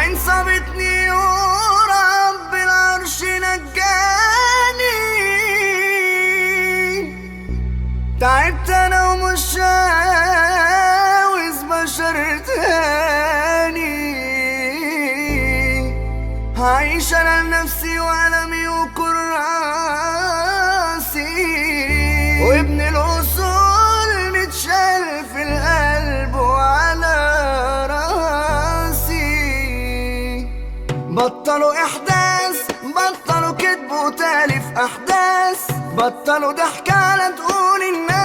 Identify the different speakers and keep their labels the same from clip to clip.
Speaker 1: ومن صابتني ورب العرش نجاني تعبت انا ومش عاوز بشر تاني هعيش انا لنفسي وألمي وكراسي وابن الاصول متشال في القلب وعلى راسي بطلوا احداث بطلوا كذب وتالف احداث بطلوا ضحك على تقول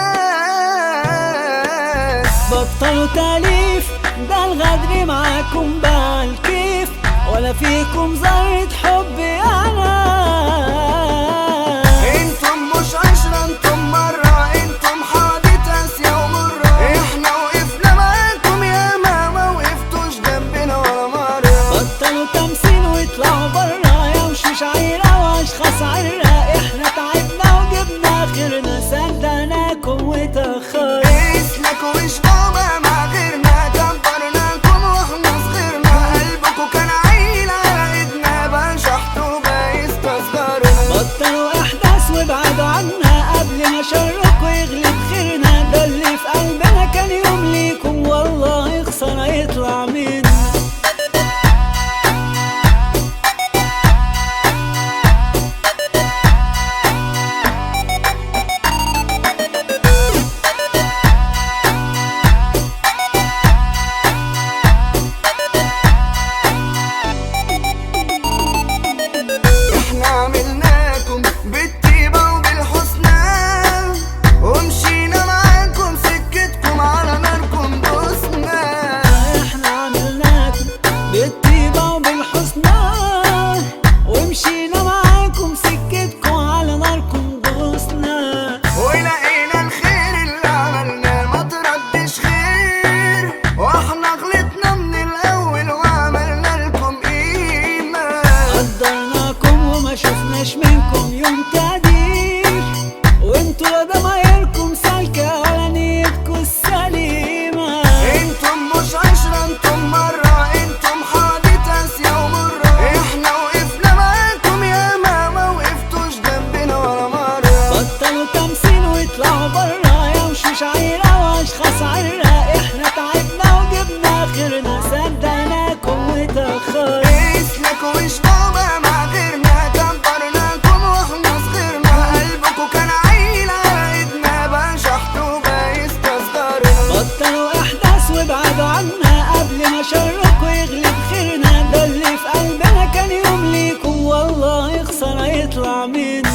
Speaker 1: الناس
Speaker 2: بطلوا تاليف ده الغدر معاكم بقى الكيف ولا فيكم ذرة حب انا
Speaker 1: انتم مش عشرة انتم مرة انتم حادثة اسيا ومرة احنا وقفنا معاكم يا ما ما وقفتوش جنبنا ولا مرة
Speaker 2: بطلوا تمثيل واطلعوا برا يا وشوش عيرة واشخاص عرة احنا تعبنا وجبنا اخرنا صدقناكم وتأخرنا
Speaker 1: اسمكوا مش بابا مع غيرنا كبرناكم واحنا صغرنا قلبكوا كان عيل على ايدنا بنشحتوا بيستصغرنا
Speaker 2: بطلوا احداث وابعدوا عنا قبل ما شرك ويغلب خيرنا ده اللي في قلبنا كان يوم ليكم والله خسارة يطلع منا
Speaker 1: احنا عملناكم بالطيبة وبالحسنى ومشينا معاكم سكتكم على ناركم دوسنا
Speaker 2: احنا عملناكم بالطيبة وبالحسنى ومشينا معاكم سكتكم على ناركم دوسنا
Speaker 1: ولقينا الخير اللي عملناه ما تردش خير واحنا غلطنا من الاول وعملنا لكم قيمة
Speaker 2: قدرناكم وما شفناش منكم يوم تقدير وانتوا يا ضمايركم سالكة ولا نيتكم السليمة
Speaker 1: انتم مش عشرة انتم مرة انتم حادثة اسيا ومرة احنا وقفنا معاكم يا ما ما وقفتوش جنبنا ولا مرة
Speaker 2: بطلوا تمثيل واطلعوا برا يا وشوش عيرة واشخاص عرة احنا تعبنا وجبنا اخرنا صدقناكم وتأخرنا
Speaker 1: اسمكوا مش بابا مع غيرنا كبرناكم واحنا صغرنا قلبكوا كان عيل على ايدنا بنشحتوا بيستصغرنا
Speaker 2: بطلوا احداث وابعدوا عنا قبل ما شرك ويغلب خيرنا ده اللي في قلبنا كان يوم ليكم والله خسارة يطلع منا